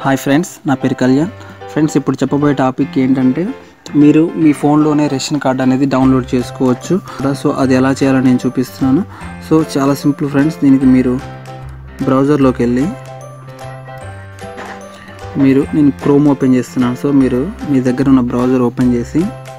hi friends నా పేరు Kalyan friends ఇప్పుడు చెప్పబోయే టాపిక్ ఏంటంటే మీరు మీ ఫోన్లోనే రేషన్ కార్డ్ అనేది డౌన్లోడ్ చేసుకోవచ్చు సో అది ఎలా చేయాలని నేను చూపిస్తున్నాను సో చాలా సింపుల్ ఫ్రెండ్స్ దీనికి మీరు బ్రౌజర్లోకి వెళ్ళి మీరు నేను క్రోమ్ ఓపెన్ చేస్తున్నాను సో మీరు మీ దగ్గర ఉన్న బ్రౌజర్ ఓపెన్ చేసి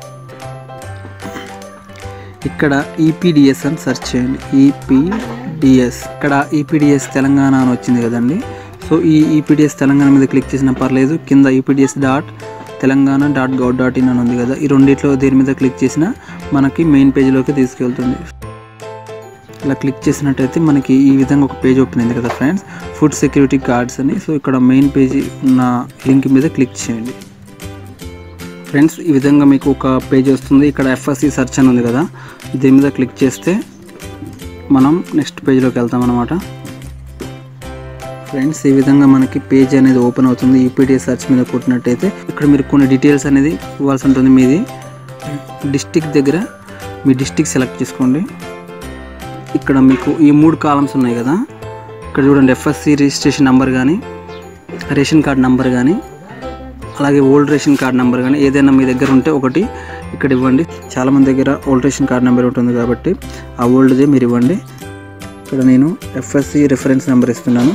ఇక్కడ ఈపీడిఎస్ అని సెర్చ్ చేయండి ఈపీడిఎస్ ఇక్కడ ఈపీడిఎస్ తెలంగాణ అని వచ్చింది కదండి సో ఈ ఈపీడిఎస్ తెలంగాణ మీద క్లిక్ చేసినా పర్లేదు కింద EPDS dot Telangana dot gov dot in అని ఉంది కదా ఈ రెండిట్లో దేని మీద క్లిక్ చేసినా మనకి మెయిన్ పేజ్లోకి తీసుకెళ్తుంది ఇలా క్లిక్ చేసినట్టయితే మనకి ఈ విధంగా ఒక పేజ్ ఓపెన్ అయింది కదా ఫ్రెండ్స్ ఫుడ్ సెక్యూరిటీ కార్డ్స్ అని సో ఇక్కడ మెయిన్ పేజీ ఉన్న లింక్ మీద క్లిక్ చేయండి ఫ్రెండ్స్ ఈ విధంగా మీకు ఒక పేజ్ వస్తుంది ఇక్కడ ఎఫ్ఎస్సి సెర్చ్ అని ఉంది కదా దీని మీద క్లిక్ చేస్తే మనం నెక్స్ట్ పేజ్లోకి వెళ్తాం అనమాట ఫ్రెండ్స్ ఈ విధంగా మనకి పేజ్ అనేది ఓపెన్ అవుతుంది ఈపీడిఎస్ సెర్చ్ మీద కొట్టినట్టయితే ఇక్కడ మీరు కొన్ని డీటెయిల్స్ అనేది ఇవ్వాల్సి ఉంటుంది మీది డిస్టిక్ దగ్గర మీ డిస్టిక్ సెలెక్ట్ చేసుకోండి ఇక్కడ మీకు ఈ మూడు కాలమ్స్ ఉన్నాయి కదా ఇక్కడ చూడండి ఎఫ్ఎస్సి రిజిస్ట్రేషన్ నెంబర్ కానీ రేషన్ కార్డ్ నెంబర్ కానీ అలాగే ఓల్డ్ రేషన్ కార్డ్ నెంబర్ కానీ ఏదైనా మీ దగ్గర ఉంటే ఒకటి ఇక్కడ ఇవ్వండి చాలామంది దగ్గర ఓల్డ్ రేషన్ కార్డ్ నెంబర్ ఉంటుంది కాబట్టి ఆ ఓల్డ్దే మీరు ఇవ్వండి ఇక్కడ నేను ఎఫ్ఎస్సి రిఫరెన్స్ నెంబర్ ఇస్తున్నాను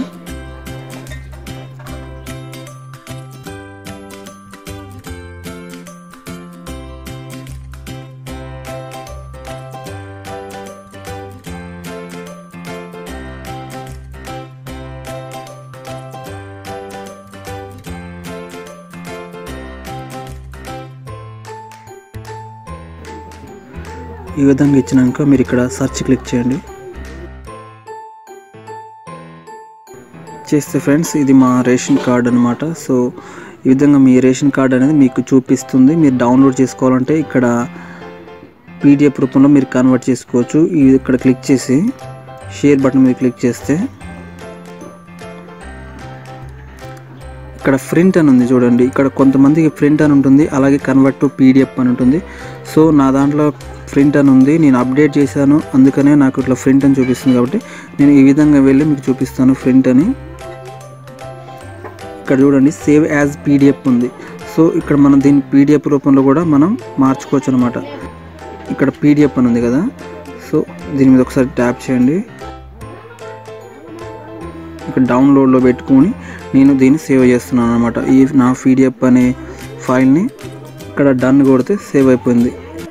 ఈ విధంగా ఇచ్చినాక మీరు ఇక్కడ సెర్చ్ క్లిక్ చేయండి చేస్తే ఫ్రెండ్స్ ఇది మా రేషన్ కార్డ్ అనమాట సో ఈ విధంగా మీ రేషన్ కార్డ్ అనేది మీకు చూపిస్తుంది మీరు డౌన్లోడ్ చేసుకోవాలంటే ఇక్కడ పీడిఎఫ్ రూపంలో మీరు కన్వర్ట్ చేసుకోవచ్చు ఇది ఇక్కడ క్లిక్ చేసి షేర్ బటన్ మీద క్లిక్ చేస్తే ఇక్కడ ప్రింట్ అని ఉంది చూడండి ఇక్కడ కొంతమందికి ప్రింట్ అని ఉంటుంది అలాగే కన్వర్ట్ టు పీడిఎఫ్ అని ఉంటుంది సో నా దాంట్లో ప్రింట్ అని ఉంది నేను అప్డేట్ చేశాను అందుకనే నాకు ఇట్లా ప్రింట్ అని చూపిస్తుంది కాబట్టి నేను ఈ విధంగా వెళ్ళి మీకు చూపిస్తాను ప్రింట్ అని ఇక్కడ చూడండి సేవ్ యాజ్ పీడిఎఫ్ ఉంది సో ఇక్కడ మనం దీని పీడిఎఫ్ రూపంలో కూడా మనం మార్చుకోవచ్చు అనమాట ఇక్కడ పీడిఎఫ్ అని ఉంది కదా సో దీని మీద ఒకసారి ట్యాప్ చేయండి ఇక్కడ డౌన్లోడ్లో పెట్టుకొని నేను దీన్ని సేవ్ చేస్తున్నాను అనమాట ఈ నా పీడిఎఫ్ అనే ఫైల్ని ఇక్కడ డన్ కొడితే సేవ్ అయిపోయింది